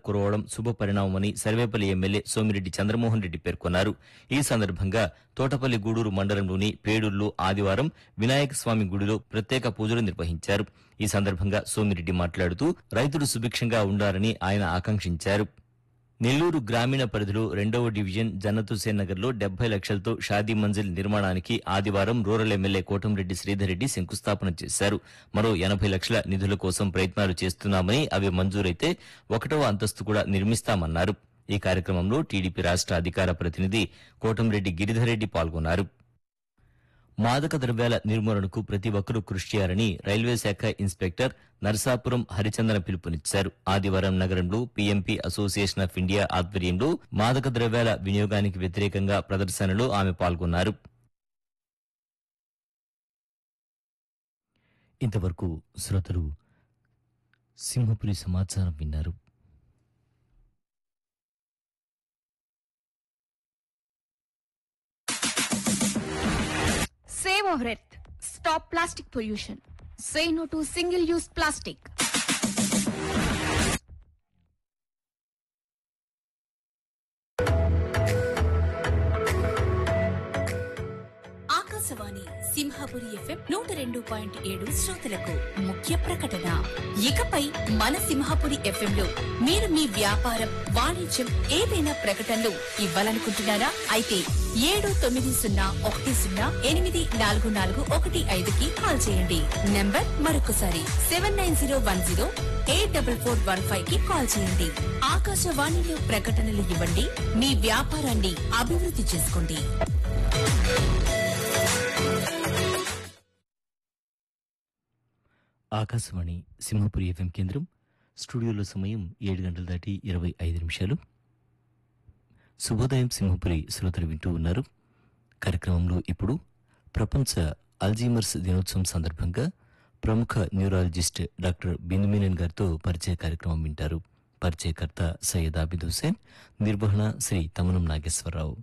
కురవడం శుభ పరిణామమని సర్వేపల్లి ఎమ్మెల్యే సోమిరెడ్డి చంద్రమోహన్ రెడ్డి పేర్కొన్నారు ఈ సందర్భంగా తోటపల్లి గూడూరు మండలంలోని పేడూరులో ఆదివారం వినాయక స్వామి గుడిలో ప్రత్యేక పూజలు నిర్వహించారు ఈ సందర్భంగా సోమిరెడ్డి మాట్లాడుతూ రైతులు సుభిక్షంగా ఉండాలని ఆయన ఆకాంక్షించారు నెల్లూరు గ్రామీణ పరిధిలో రెండవ డివిజన్ జన్నత్ హుసేన్ నగర్ లో డెబ్బై లక్షలతో షాదీ మంజిల్ నిర్మాణానికి ఆదివారం రూరల్ ఎమ్మెల్యే కోటంరెడ్డి శ్రీధర్ రెడ్డి శంకుస్థాపన చేశారు మరో ఎనభై లక్షల నిధుల కోసం ప్రయత్నాలు చేస్తున్నామని అవి మంజూరైతే ఒకటవ అంతస్తు కూడా నిర్మిస్తామన్నారు ఈ కార్యక్రమంలో టీడీపీ రాష్ట్ర అధికార ప్రతినిధి కోటంరెడ్డి గిరిధర్ రెడ్డి పాల్గొన్నారు మాదక ద్రవ్యాల నిర్మూలనకు ప్రతి ఒక్కరూ కృషి చేయాలని రైల్వే శాఖ ఇన్స్పెక్టర్ నరసాపురం హరిచందన పిలుపునిచ్చారు ఆదివారం నగరంలో పీఎంపీ అసోసియేషన్ ఆఫ్ ఇండియా ఆధ్వర్యంలో మాదక ద్రవ్యాల వినియోగానికి వ్యతిరేకంగా ప్రదర్శనలో ఆమె పాల్గొన్నారు ఇంతవరకు శ్రోతలు సింహపురి సమాచారం విన్నారు Save our earth. Stop plastic pollution. Say no to single-use plastic. Akashvani Simhapuri FM నూట రెండు పాయింట్ ఏడు శ్రోతలకు ముఖ్య ప్రకటన ఇకపై మన సింహాపురి ఎఫ్ఎం లో మీరు మీ వ్యాపారం వాణిజ్యం ఏదైనా ప్రకటనలు ఇవ్వాలనుకుంటున్నారా అయితే ఏడు తొమ్మిది సున్నా ఒకటి సున్నా ఎనిమిది నాలుగు నాలుగు ఒకటి ఐదుకి కాల్ చేయండి నంబర్ మరొకసారి seven nine zero one zero eight double four one five కి కాల్ చేయండి ఆకాశవాణిలో ప్రకటనలు ఇవ్వండి మీ వ్యాపారాన్ని అభివృద్ధి చేసుకోండి ఆకాశవాణి సింహపురి ఎఫ్ఎం కేంద్రం స్టూడియోలో సమయం ఏడు గంటల దాటి ఇరవై ఐదు నిమిషాలు శుభోదయం సింహపురి శ్రోతలు వింటూ ఉన్నారు కార్యక్రమంలో ఇప్పుడు ప్రపంచ అల్జీమర్స్ దినోత్సవం సందర్భంగా ప్రముఖ న్యూరాలజిస్ట్ డాక్టర్ బిందుమీనన్ గారితో పరిచయ కార్యక్రమం వింటారు పరిచయకర్త సయ్యద్ ఆబిద్ హుసేన్ నిర్వహణ శ్రీ తమనం నాగేశ్వరరావు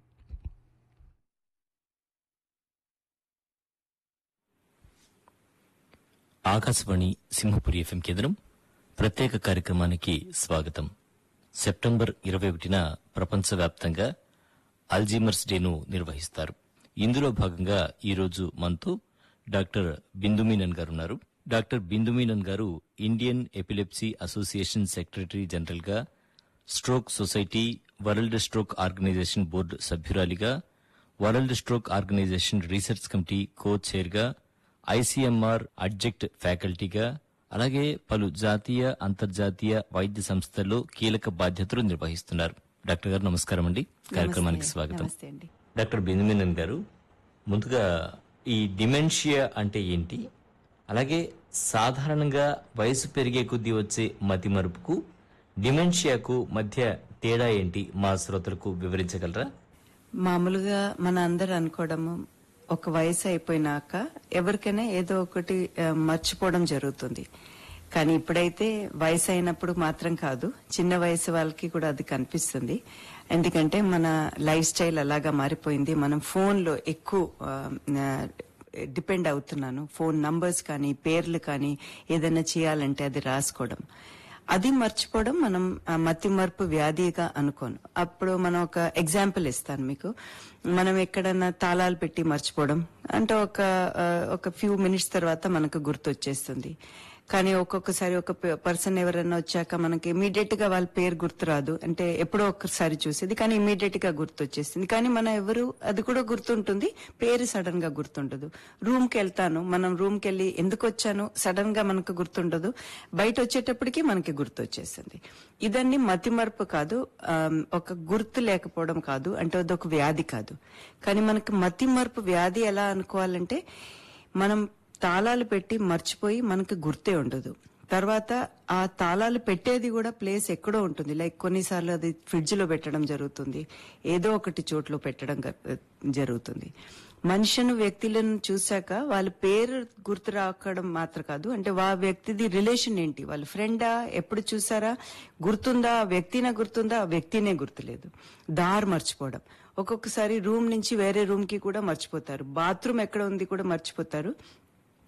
ఆకాశవాణి సింహపురి ఎఫ్ఎం కేంద్రం ప్రత్యేక కార్యక్రమానికి స్వాగతం సెప్టెంబర్ ఇరవై ఒకటిన ప్రపంచవ్యాప్తంగా అల్జీమర్స్ డేను నిర్వహిస్తారు ఇందులో భాగంగా ఈరోజు మనతో డాక్టర్ బిందుమీనన్ గారు ఉన్నారు డాక్టర్ బిందుమీనన్ గారు Indian epilepsy association secretary general గా stroke society world stroke organisation board సభ్యురాలిగా world stroke organisation research committee co chair గా ఐసీఎంఆర్ అడ్జెక్ట్ ఫ్యాకల్టీగా అలాగే పలు జాతీయ అంతర్జాతీయ వైద్య సంస్థల్లో కీలక బాధ్యతలు నిర్వహిస్తున్నారు డాక్టర్ గారు నమస్కారం అండి కార్యక్రమానికి స్వాగతం నమస్తే అండి డాక్టర్ బెంజమిన్ గారు ముందుగా ఈ డిమెన్షియా అంటే ఏంటి అలాగే సాధారణంగా వయసు పెరిగే కొద్దీ వచ్చే మతిమరుపుకు డిమెన్షియాకు మధ్య తేడా ఏంటి మా శ్రోతలకు వివరించగలరా మామూలుగా మన అందరు అనుకోవడము ఒక వయసు అయిపోయినాక ఎవరికైనా ఏదో ఒకటి ఆ, మర్చిపోవడం జరుగుతుంది కానీ ఇప్పుడైతే వయసు అయినప్పుడు మాత్రం కాదు చిన్న వయసు వాళ్ళకి కూడా అది కనిపిస్తుంది ఎందుకంటే మన లైఫ్ స్టైల్ అలాగా మారిపోయింది మనం ఫోన్లో ఎక్కువ ఆ, ఆ, డిపెండ్ అవుతున్నాను ఫోన్ నంబర్స్ కానీ పేర్లు కానీ ఏదైనా చేయాలంటే అది రాసుకోవడం అది మర్చిపోవడం మనం ఆ, మతి మరుపు వ్యాధిగా అనుకోను అప్పుడు మనం ఒక ఎగ్జాంపుల్ ఇస్తాను మీకు మనం ఎక్కడన్నా తాళాలు పెట్టి మర్చిపోవడం అంటే ఒక ఆ, ఒక ఫ్యూ మినిట్స్ తర్వాత మనకు గుర్తొచ్చేస్తుంది కానీ ఒక్కొక్కసారి ఒక పర్సన్ ఎవరైనా వచ్చాక మనకి ఇమీడియట్ గా వాళ్ళ పేరు గుర్తురాదు అంటే ఎప్పుడో ఒక్కసారి చూసేది కానీ ఇమీడియట్ గా గుర్తొచ్చేస్తుంది కానీ మన ఎవరు అది కూడా గుర్తుంటుంది పేరు సడన్ గా గుర్తుండదు రూమ్ కి వెళ్తాను మనం రూమ్ కి వెళ్ళి ఎందుకు వచ్చాను సడన్ గా మనకు గుర్తుండదు బయట వచ్చేటప్పటికి మనకి గుర్తొచ్చేస్తుంది ఇదన్నీ మతిమరుపు కాదు ఆమ్, ఒక గుర్తు లేకపోవడం కాదు అంటే అదొక వ్యాధి కాదు కానీ మనకి మతిమరుపు వ్యాధి ఎలా అనుకోవాలంటే మనం తాళాలు పెట్టి మర్చిపోయి మనకు గుర్తే ఉండదు తర్వాత ఆ తాళాలు పెట్టేది కూడా ప్లేస్ ఎక్కడో ఉంటుంది లైక్ కొన్నిసార్లు అది ఫ్రిడ్జ్ లో పెట్టడం జరుగుతుంది ఏదో ఒకటి చోట్లో పెట్టడం గ- జరుగుతుంది మనుషును వ్యక్తులను చూశాక వాళ్ళ పేరు గుర్తు రాకడం మాత్రం కాదు అంటే వా వ్యక్తిది రిలేషన్ ఏంటి వాళ్ళ ఫ్రెండా ఎప్పుడు చూసారా గుర్తుందా ఆ వ్యక్తినే గుర్తుందా ఆ వ్యక్తినే గుర్తులేదు దారి మర్చిపోవడం ఒక్కొక్కసారి రూమ్ నుంచి వేరే రూమ్ కి కూడా మర్చిపోతారు బాత్రూమ్ ఎక్కడ ఉంది కూడా మర్చిపోతారు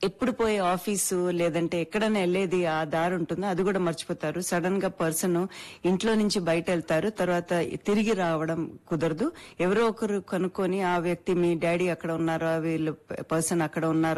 ఎప్పుడు పోయే ఆఫీసు లేదంటే ఎక్కడైనా వెళ్ళేది ఆ దారి ఉంటుందో అది కూడా మర్చిపోతారు సడన్ గా పర్సన్ ఇంట్లో నుంచి బయట వెళ్తారు తర్వాత తిరిగి రావడం కుదరదు ఎవరో ఒకరు కనుక్కొని ఆ వ్యక్తి మీ డాడీ అక్కడ ఉన్నారా వీళ్ళు పర్సన్ అక్కడ ఉన్నారా